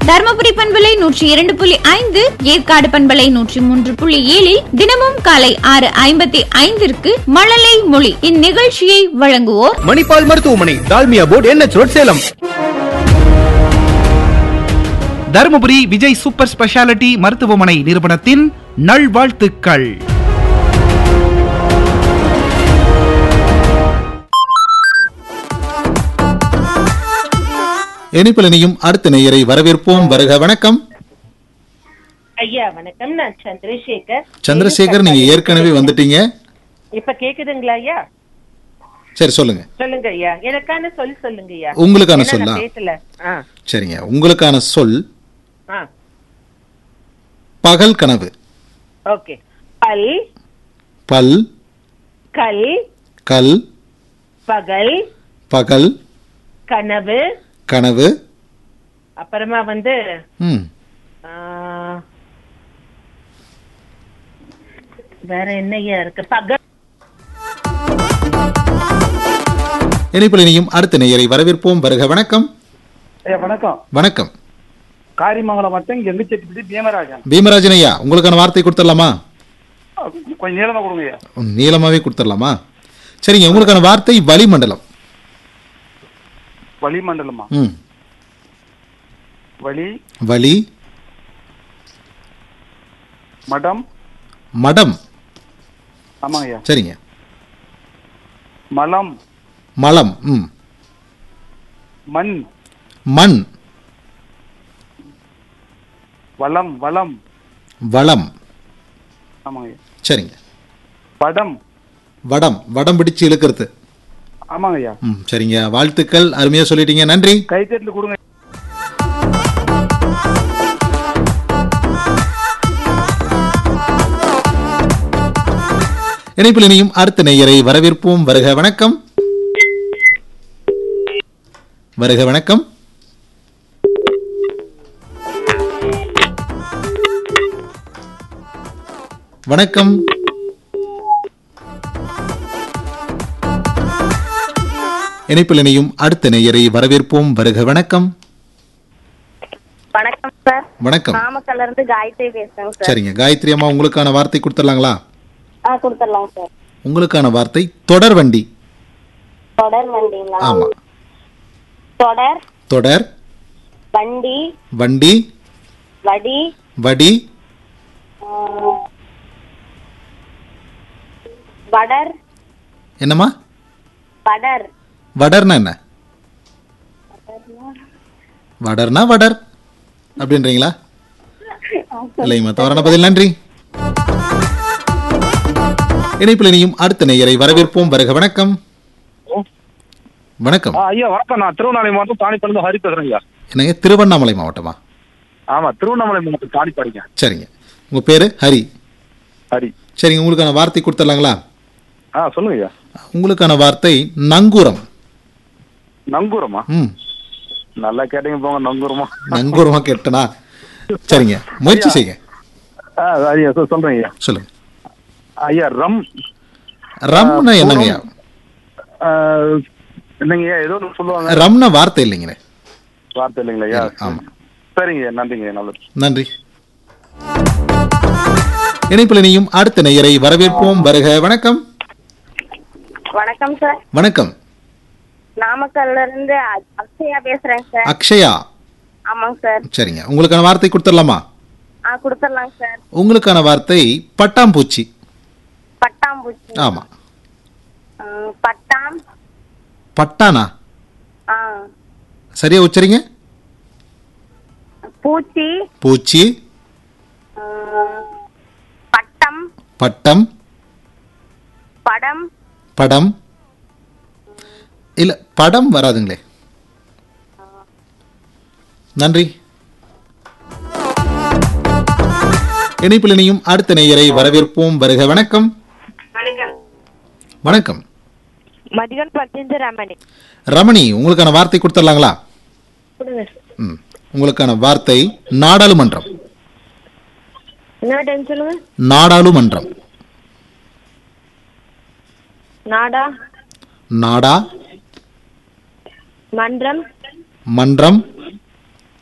தருமபுரி பண்பலை நூற்றி இரண்டு புள்ளி ஐந்து ஏற்காடு பண்பலை நூற்றி மூன்று புள்ளி ஏழில் தினமும் காலை ஆறு ஐம்பத்தி ஐந்திற்கு மழலை மொழி இந்நிகழ்ச்சியை வழங்குவோர் மணிப்பால் மருத்துவமனை Dalmia board NH road Salem Dharmapuri Vijay super speciality மருத்துவமனை நிறுவனத்தின் நல்வாழ்த்துக்கள் இனிப்பிலனையும் அடுத்த நேயரை வரவேற்போம் வருக வணக்கம் ஐயா வணக்கம் நான் சந்திரசேகர் சந்திரசேகர் நீங்க ஏற்கனவே வந்துட்டீங்க இப்ப கேக்குதுங்களா ஐயா சரி சொல்லுங்க சொல்லுங்க ஐயா எனக்கான சொல் சொல்லுங்க ஐயா உங்களுக்கான ஏன்னா சொல்லா நான் பேசல ஆ சரிங்க உங்களுக்கான சொல் ஆ பகல் கனவு ஓகே பல் பல் கல் கல் பகல் பகல் கனவு கனவு அப்புறமா வந்து ம் ஆ, வேற என்ன ஐயா இருக்கு பகல் இனிப்பிலனையும் அடுத்த நேயரை வரவேற்போம் வருக வணக்கம் ஐயா வணக்கம் வணக்கம் காரிமங்கலம் மட்டும் இங்க இருந்து செட்டிப்பட்டி பீமராஜன் பீமராஜன் ஐயா உங்களுக்கான வார்த்தை கொடுத்துடலாமா கொஞ்சம் நீளமா கொடுங்க ஐயா ம், நீளமாவே கொடுத்துடலாமா சரிங்க உங்களுக்கான வார்த்தை வளிமண்டலம் வளிமண்டலமா ம் வளி வலி மடம் மடம் ஆமாங்க ஐயா சரிங்க மலம் மலம் ம் மண் மண் வளம் வளம் வளம் ஆமாங்க ஐயா சரிங்க வடம் வடம் வடம் பிடிச்சு இழுக்கிறது ஆமாங்க ஐயா ம் சரிங்க வாழ்த்துக்கள் அருமையா சொல்லிட்டீங்க நன்றி கைத்தட்டில் கொடுங்க இணைப்பில் இணையும் அடுத்த நேயரை வரவேற்போம் வருக வணக்கம் வருக வணக்கம் வணக்கம் இணைப்பில் இணையும் அடுத்த நேயரை வரவேற்போம் வருக வணக்கம் வணக்கம் சார் வணக்கம் நாமக்கல்ல இருந்து காயத்ரி பேசுறேங்க சார் சரிங்க காயத்ரி அம்மா உங்களுக்கான வார்த்தை கொடுத்துடலாங்களா ஆ கொடுத்துடலாம் சார் உங்களுக்கான வார்த்தை தொடர் வண்டி தொடர் வண்டிங்களா ஆமா தொடர் தொடர் வண்டி வண்டி வடி வடி ஆ, வடர் என்னம்மா வடர் வடர்னா என்ன வடர்னா வடர் அப்படின்றீங்களா இல்லைங்கம்மா தவறான பதில் நன்றி இணைப்பில் இணையும் அடுத்த நேயரை வரவேற்போம் வருக வணக்கம் வணக்கம் ஆ, ஐயா வணக்கம் நான் திருவண்ணாமலை மாவட்டம் தாணிப்பாடி ஹரி பேசுறேன் ஐயா என்னங்க திருவண்ணாமலை மாவட்டமா ஆமா திருவண்ணாமலை மாவட்டம் தாணிப்பாடிங்க சரிங்க உங்க பேரு ஹரி ஹரி சரிங்க உங்களுக்கான வார்த்தை கொடுத்துடலாங்களா ஆ சொல்லுங்க ஐயா உங்களுக்கான வார்த்தை நங்கூரம் நங்கூரமா ம் நல்லா கேட்டீங்க போங்க நங்கூரமா நங்கூரமா கேட்டனா சரிங்க முயற்சி செய்யுங்க ஆ, ஐயா சொ- சொல்றேன் ஐயா சொல்லுங்க ஐயா ரம் ரம்னா என்னங்கய்யா ஆ, என்னங்க ஐயா ஏதோ ஒன்று சொல்லுவாங்க ரம்னா வார்த்தை இல்லைங்களே வார்த்தை இல்லைங்களா ஐயா ஆமா சரிங்க ஐயா நன்றிங்க ஐயா நல்லது நன்றி இணைப்பில் இணையும் அடுத்த நேயரை வரவேற்போம் வருக வணக்கம் வணக்கம் சார் வணக்கம் நாமக்கல்ல இருந்து அ- அக்ஷயா பேசுறேங்க சார் அக்ஷயா ஆமாங்க சார் சரிங்க உங்களுக்கான வார்த்தை கொடுத்துடலாமா ஆ கொடுத்துடலாம் சார் உங்களுக்கான வார்த்தை பட்டாம்பூச்சி பட்டாம்பூச்சி ஆமா ஆ, பட்டாம் பட்டானா ஆ சரியா உச்சரிங்க பூச்சி பூச்சி ஆ, பட்டம் பட்டம் படம் படம் இல்ல படம் வராதுங்களே நன்றி இணைப்பில் இணையும் அடுத்த நேயரை வரவேற்போம் வருக வணக்கம் வணக்கம் வணக்கம் மதிகன் பர்ஜெஞ்ச ரமணி ரமணி உங்களுக்கான வார்த்தை கொடுத்துடலாங்களா கொடுங்க ம் உங்களுக்கான வார்த்தை நாடாளுமன்றம் என்ன டைம் சொல்லுங்க நாடாளுமன்றம் நாடா நாடா மன்றம் மன்றம்